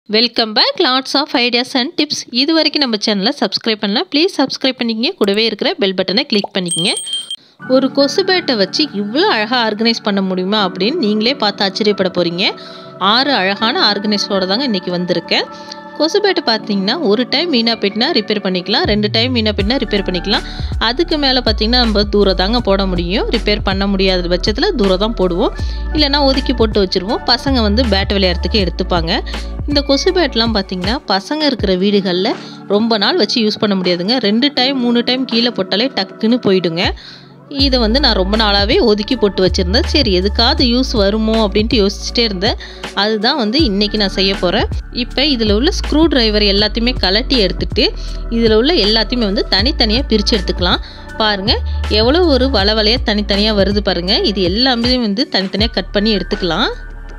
welcome back lots of ideas and tips இது வரைக்கும் நம்ம சேனலை சப்ஸ்கிரைப் பண்ணலாம் ப்ளீஸ் சப்ஸ்கிரைப் பண்ணிக்கங்க கூடவே இருக்கிற பெல் பட்டனை கிளிக் பண்ணிக்கங்க ஒரு கொசு பேட்டை வச்சு இவ்வளோ அழகாக ஆர்கனைஸ் பண்ண முடியுமா அப்படின்னு நீங்களே பார்த்து ஆச்சரியப்பட போகிறீங்க ஆறு அழகான ஆர்கனைஸோட தாங்க இன்றைக்கி வந்திருக்கேன் கொசு பேட்டை பார்த்தீங்கன்னா ஒரு டைம் வீணாக போயிட்டுனா ரிப்பேர் பண்ணிக்கலாம் ரெண்டு டைம் வீணாக போயிட்டுனா ரிப்பேர் பண்ணிக்கலாம் அதுக்கு மேலே பார்த்தீங்கன்னா நம்ம தூரம் தாங்க போட முடியும் ரிப்பேர் பண்ண முடியாத பட்சத்தில் தூரம் தான் போடுவோம் இல்லைனா ஒதுக்கி போட்டு வச்சுருவோம் பசங்க வந்து பேட் விளையாடுறதுக்கு எடுத்துப்பாங்க இந்த கொசு பேட்லாம் பார்த்தீங்கன்னா பசங்க இருக்கிற வீடுகளில் ரொம்ப நாள் வச்சு யூஸ் பண்ண முடியாதுங்க ரெண்டு டைம் மூணு டைம் கீழே போட்டாலே டக்குன்னு போயிடுங்க இதை வந்து நான் ரொம்ப நாளாகவே ஒதுக்கி போட்டு வச்சுருந்தேன் சரி எதுக்காவது யூஸ் வருமோ அப்படின்ட்டு யோசிச்சுட்டே இருந்தேன் அதுதான் வந்து இன்றைக்கி நான் செய்ய போகிறேன் இப்போ இதில் உள்ள ஸ்க்ரூ டிரைவர் எல்லாத்தையுமே கலட்டி எடுத்துட்டு இதில் உள்ள எல்லாத்தையுமே வந்து தனித்தனியாக பிரித்து எடுத்துக்கலாம் பாருங்கள் எவ்வளோ ஒரு வள வலையாக தனித்தனியாக வருது பாருங்கள் இது எல்லாமே வந்து தனித்தனியாக கட் பண்ணி எடுத்துக்கலாம்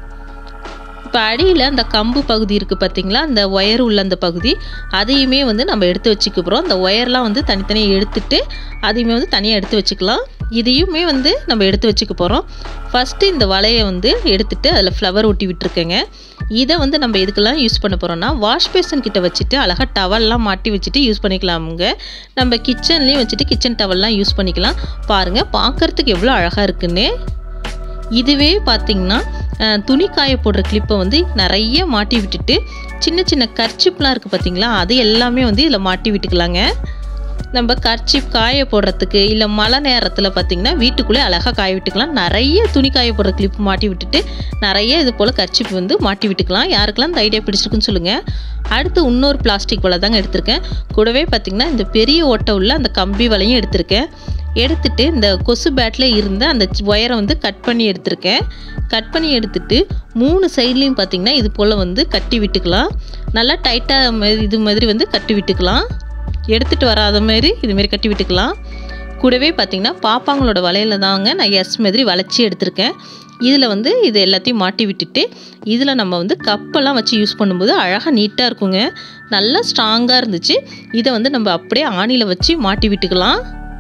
இப்போ அடியில் அந்த கம்பு பகுதி இருக்குது பார்த்தீங்களா அந்த ஒயர் உள்ள அந்த பகுதி அதையுமே வந்து நம்ம எடுத்து வச்சுக்க போகிறோம் அந்த ஒயர்லாம் வந்து தனித்தனியாக எடுத்துட்டு அதையுமே வந்து தனியாக எடுத்து வச்சுக்கலாம் இதையுமே வந்து நம்ம எடுத்து வச்சுக்க போகிறோம் ஃபஸ்ட்டு இந்த வலையை வந்து எடுத்துட்டு அதில் ஃப்ளவர் ஒட்டி விட்டுருக்கேங்க இதை வந்து நம்ம எதுக்கெல்லாம் யூஸ் பண்ண போகிறோம்னா வாஷ் பேசன் கிட்ட வச்சுட்டு அழகாக டவல்லாம் மாட்டி வச்சுட்டு யூஸ் பண்ணிக்கலாமுங்க நம்ம கிச்சன்லேயும் வச்சுட்டு கிச்சன் டவல்லாம் யூஸ் பண்ணிக்கலாம் பாருங்கள் பார்க்குறதுக்கு எவ்வளோ அழகாக இருக்குன்னு இதுவே பார்த்திங்கன்னா துணி காய போடுற கிளிப்பை வந்து நிறைய மாட்டி விட்டுட்டு சின்ன சின்ன கர்ச்சிப்லாம் இருக்குது பார்த்தீங்களா அது எல்லாமே வந்து இதில் மாட்டி விட்டுக்கலாங்க நம்ம கர்ச்சிப் காய போடுறதுக்கு இல்லை மழை நேரத்தில் பார்த்திங்கன்னா வீட்டுக்குள்ளே அழகாக காய விட்டுக்கலாம் நிறைய துணி காய போடுற கிளிப் மாட்டி விட்டுட்டு நிறைய இது போல் கர்ச்சிப் வந்து மாட்டி விட்டுக்கலாம் யாருக்கெல்லாம் இந்த ஐடியா பிடிச்சிருக்குன்னு சொல்லுங்கள் அடுத்து இன்னொரு பிளாஸ்டிக் வலை தாங்க எடுத்திருக்கேன் கூடவே பார்த்திங்கன்னா இந்த பெரிய ஓட்டை உள்ள அந்த கம்பி வலையும் எடுத்திருக்கேன் எடுத்துட்டு இந்த கொசு பேட்டில் இருந்த அந்த ஒயரை வந்து கட் பண்ணி எடுத்திருக்கேன் கட் பண்ணி எடுத்துட்டு மூணு சைட்லேயும் பார்த்திங்கன்னா இது போல் வந்து கட்டி விட்டுக்கலாம் நல்லா டைட்டாக இது மாதிரி வந்து கட்டி விட்டுக்கலாம் எடுத்துகிட்டு வராத மாதிரி இதுமாரி கட்டி விட்டுக்கலாம் கூடவே பார்த்திங்கன்னா பாப்பாங்களோட வலையில தாங்க நான் எஸ் மாதிரி வளைச்சி எடுத்திருக்கேன் இதில் வந்து இது எல்லாத்தையும் மாட்டி விட்டுட்டு இதில் நம்ம வந்து கப்பெல்லாம் வச்சு யூஸ் பண்ணும்போது அழகாக நீட்டாக இருக்குங்க நல்லா ஸ்ட்ராங்காக இருந்துச்சு இதை வந்து நம்ம அப்படியே ஆணியில் வச்சு மாட்டி விட்டுக்கலாம்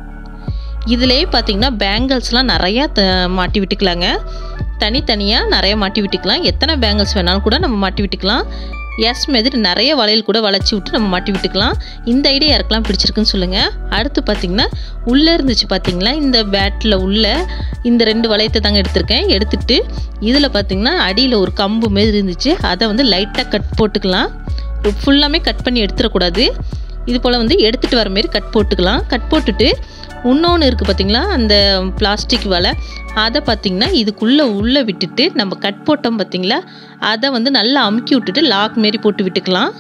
இதிலே பார்த்திங்கன்னா பேங்கிள்ஸ்லாம் நிறையா த மாட்டி விட்டுக்கலாங்க தனித்தனியாக நிறைய மாட்டி விட்டுக்கலாம் எத்தனை பேங்கிள்ஸ் வேணாலும் கூட நம்ம மாட்டி விட்டுக்கலாம் எஸ் மாதிரி நிறைய வளையல் கூட வளைச்சி விட்டு நம்ம மாட்டி விட்டுக்கலாம் இந்த ஐடியா யாருக்கெல்லாம் பிடிச்சிருக்குன்னு சொல்லுங்கள் அடுத்து பார்த்திங்கன்னா உள்ளே இருந்துச்சு பார்த்திங்களா இந்த பேட்டில் உள்ள இந்த ரெண்டு வளையத்தை தாங்க எடுத்திருக்கேன் எடுத்துட்டு இதில் பார்த்திங்கன்னா அடியில் ஒரு கம்பு மாரி இருந்துச்சு அதை வந்து லைட்டாக கட் போட்டுக்கலாம் ஃபுல்லாமே கட் பண்ணி எடுத்துடக்கூடாது இது போல் வந்து எடுத்துகிட்டு வர மாரி கட் போட்டுக்கலாம் கட் போட்டுட்டு இன்னொன்று இருக்குது பார்த்திங்களா அந்த பிளாஸ்டிக் வலை அதை பார்த்திங்கன்னா இதுக்குள்ளே உள்ளே விட்டுட்டு நம்ம கட் போட்டோம் பார்த்திங்களா அதை வந்து நல்லா அமுக்கி விட்டுட்டு லாக் மாரி போட்டு விட்டுக்கலாம்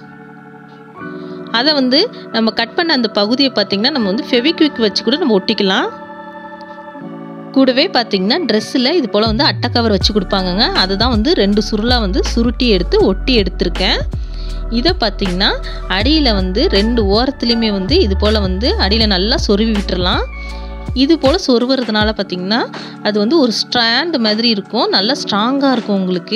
அதை வந்து நம்ம கட் பண்ண அந்த பகுதியை பார்த்திங்கன்னா நம்ம வந்து ஃபெவிக்விக் வச்சு கூட நம்ம ஒட்டிக்கலாம் கூடவே பார்த்திங்கன்னா ட்ரெஸ்ஸில் இது போல் வந்து அட்டை கவர் வச்சு கொடுப்பாங்கங்க அதை தான் வந்து ரெண்டு சுருளாக வந்து சுருட்டி எடுத்து ஒட்டி எடுத்திருக்கேன் இதை பார்த்திங்கன்னா அடியில் வந்து ரெண்டு ஓரத்துலேயுமே வந்து இது போல் வந்து அடியில் நல்லா சொருவி விட்டுறலாம் இது போல் சொருவுறதுனால பார்த்திங்கன்னா அது வந்து ஒரு ஸ்ட்ராண்ட் மாதிரி இருக்கும் நல்லா ஸ்ட்ராங்காக இருக்கும் உங்களுக்கு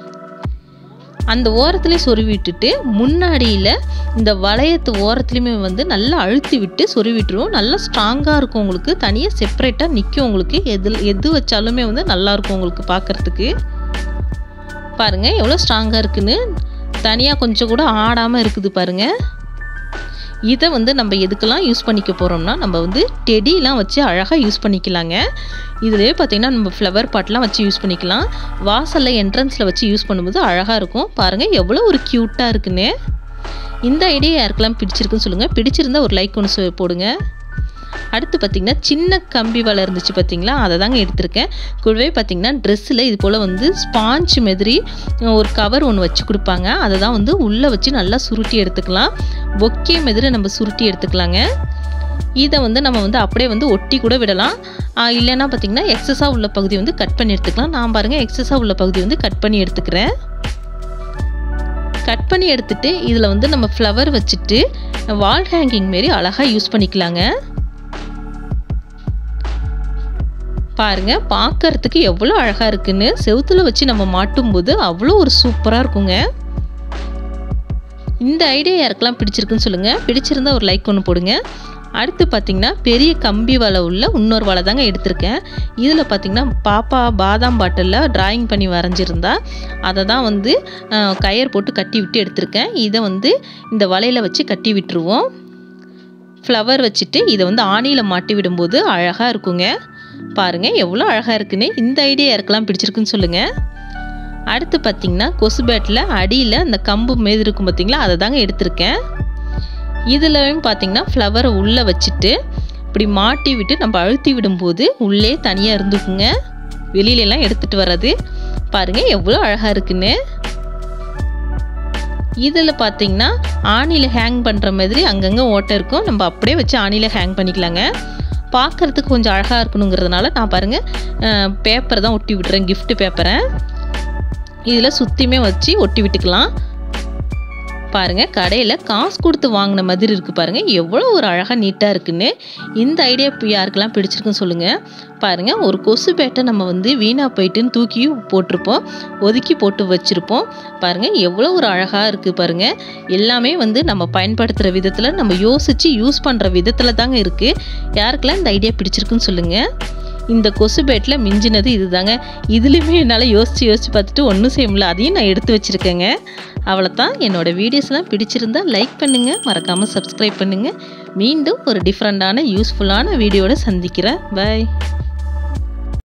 அந்த ஓரத்துலேயே சொருவி விட்டுட்டு முன்னாடியில் இந்த வளையத்து ஓரத்துலேயுமே வந்து நல்லா அழுத்தி விட்டு சொருவி விட்டுருவோம் நல்லா ஸ்ட்ராங்காக இருக்கும் உங்களுக்கு தனியாக செப்பரேட்டாக நிற்கும் உங்களுக்கு எது எது வச்சாலுமே வந்து நல்லாயிருக்கும் உங்களுக்கு பார்க்குறதுக்கு பாருங்கள் எவ்வளோ ஸ்ட்ராங்காக இருக்குன்னு தனியாக கொஞ்சம் கூட ஆடாமல் இருக்குது பாருங்கள் இதை வந்து நம்ம எதுக்கெல்லாம் யூஸ் பண்ணிக்க போகிறோம்னா நம்ம வந்து டெடிலாம் வச்சு அழகாக யூஸ் பண்ணிக்கலாங்க இதுலேயே பார்த்திங்கன்னா நம்ம ஃப்ளவர் பாட்லாம் வச்சு யூஸ் பண்ணிக்கலாம் வாசலில் என்ட்ரன்ஸில் வச்சு யூஸ் பண்ணும்போது அழகாக இருக்கும் பாருங்கள் எவ்வளோ ஒரு க்யூட்டாக இருக்குன்னு இந்த ஐடியா யாருக்கெல்லாம் பிடிச்சிருக்குன்னு சொல்லுங்கள் பிடிச்சிருந்தா ஒரு லைக் ஒன்று போடுங்க அடுத்து பார்த்திங்கன்னா சின்ன கம்பி வலை இருந்துச்சு பார்த்திங்களா அதை தாங்க எடுத்திருக்கேன் கூடவே பார்த்திங்கன்னா ட்ரெஸ்ஸில் இது போல் வந்து ஸ்பாஞ்ச் மாதிரி ஒரு கவர் ஒன்று வச்சு கொடுப்பாங்க அதை தான் வந்து உள்ளே வச்சு நல்லா சுருட்டி எடுத்துக்கலாம் பொக்கே மாதிரி நம்ம சுருட்டி எடுத்துக்கலாங்க இதை வந்து நம்ம வந்து அப்படியே வந்து ஒட்டி கூட விடலாம் இல்லைன்னா பார்த்திங்கன்னா எக்ஸஸாக உள்ள பகுதி வந்து கட் பண்ணி எடுத்துக்கலாம் நான் பாருங்கள் எக்ஸஸாக உள்ள பகுதி வந்து கட் பண்ணி எடுத்துக்கிறேன் கட் பண்ணி எடுத்துட்டு இதில் வந்து நம்ம ஃப்ளவர் வச்சுட்டு வால் ஹேங்கிங் மாரி அழகாக யூஸ் பண்ணிக்கலாங்க பாருங்க பார்க்கறதுக்கு எவ்வளோ அழகாக இருக்குன்னு செவுத்தில் வச்சு நம்ம மாட்டும்போது அவ்வளோ ஒரு சூப்பராக இருக்குங்க இந்த ஐடியா யாருக்கெல்லாம் பிடிச்சிருக்குன்னு சொல்லுங்கள் பிடிச்சிருந்தா ஒரு லைக் ஒன்று போடுங்க அடுத்து பார்த்திங்கன்னா பெரிய கம்பி வலை உள்ள இன்னொரு வலை தாங்க எடுத்திருக்கேன் இதில் பார்த்திங்கன்னா பாப்பா பாதாம் பாட்டிலில் டிராயிங் பண்ணி வரைஞ்சிருந்தா அதை தான் வந்து அஹ், கயர் போட்டு கட்டி விட்டு எடுத்திருக்கேன் இதை வந்து இந்த வலையில் வச்சு கட்டி விட்டுருவோம் ஃப்ளவர் வச்சுட்டு இதை வந்து ஆணியில் மாட்டி விடும்போது அழகாக இருக்குங்க பாருங்கள் எவ்வளோ அழகாக இருக்குன்னு இந்த ஐடியா யாருக்கெல்லாம் பிடிச்சிருக்குன்னு சொல்லுங்கள் அடுத்து பார்த்திங்கன்னா கொசு பேட்டில் அடியில் அந்த கம்பு மீது இருக்கும் பார்த்தீங்களா அதை தாங்க எடுத்திருக்கேன் இதுலயும் பார்த்தீங்கன்னா ஃப்ளவரை உள்ளே வச்சுட்டு இப்படி மாட்டி விட்டு நம்ம அழுத்தி விடும்போது உள்ளே தனியாக இருந்துக்குங்க வெளியிலலாம் எடுத்துகிட்டு வர்றது பாருங்கள் எவ்வளோ அழகாக இருக்குன்னு இதில் பார்த்தீங்கன்னா ஆணியில் ஹேங் பண்ணுற மாதிரி அங்கங்கே ஓட்டை இருக்கும் நம்ம அப்படியே வச்சு ஆணியில் ஹேங் பண்ணிக்கலாங்க பார்க்குறதுக்கு கொஞ்சம் அழகாக இருக்கணுங்கிறதுனால நான் பாருங்கள் பேப்பர் தான் ஒட்டி விட்டுறேன் gift பேப்பரை இதில் சுற்றியுமே வச்சு ஒட்டி விட்டுக்கலாம் பாருங்கள் கடையில் காசு கொடுத்து வாங்கின மாதிரி இருக்குது பாருங்கள் எவ்வளோ ஒரு அழகாக நீட்டாக இருக்குன்னு இந்த ஐடியா இப்போ யாருக்கெல்லாம் பிடிச்சிருக்குன்னு சொல்லுங்கள் பாருங்கள் ஒரு கொசு பேட்டை நம்ம வந்து வீணாக போயிட்டுன்னு தூக்கி போட்டிருப்போம் ஒதுக்கி போட்டு வச்சுருப்போம் பாருங்கள் எவ்வளோ ஒரு அழகாக இருக்குது பாருங்கள் எல்லாமே வந்து நம்ம பயன்படுத்துகிற விதத்தில் நம்ம யோசித்து யூஸ் பண்ணுற விதத்தில் தாங்க இருக்குது யாருக்கெல்லாம் இந்த ஐடியா பிடிச்சிருக்குன்னு சொல்லுங்கள் இந்த கொசு பேட்டில் மிஞ்சினது இதுதாங்க இதுலேயுமே என்னால் யோசித்து யோசித்து பார்த்துட்டு ஒன்றும் செய்ய முடியல அதையும் நான் எடுத்து வச்சுருக்கேங்க அவ்வளோதான் என்னோடய வீடியோஸ்லாம் பிடிச்சிருந்தா லைக் பண்ணுங்கள் மறக்காமல் சப்ஸ்கிரைப் பண்ணுங்கள் மீண்டும் ஒரு டிஃப்ரெண்ட்டான யூஸ்ஃபுல்லான வீடியோட சந்திக்கிறேன் பை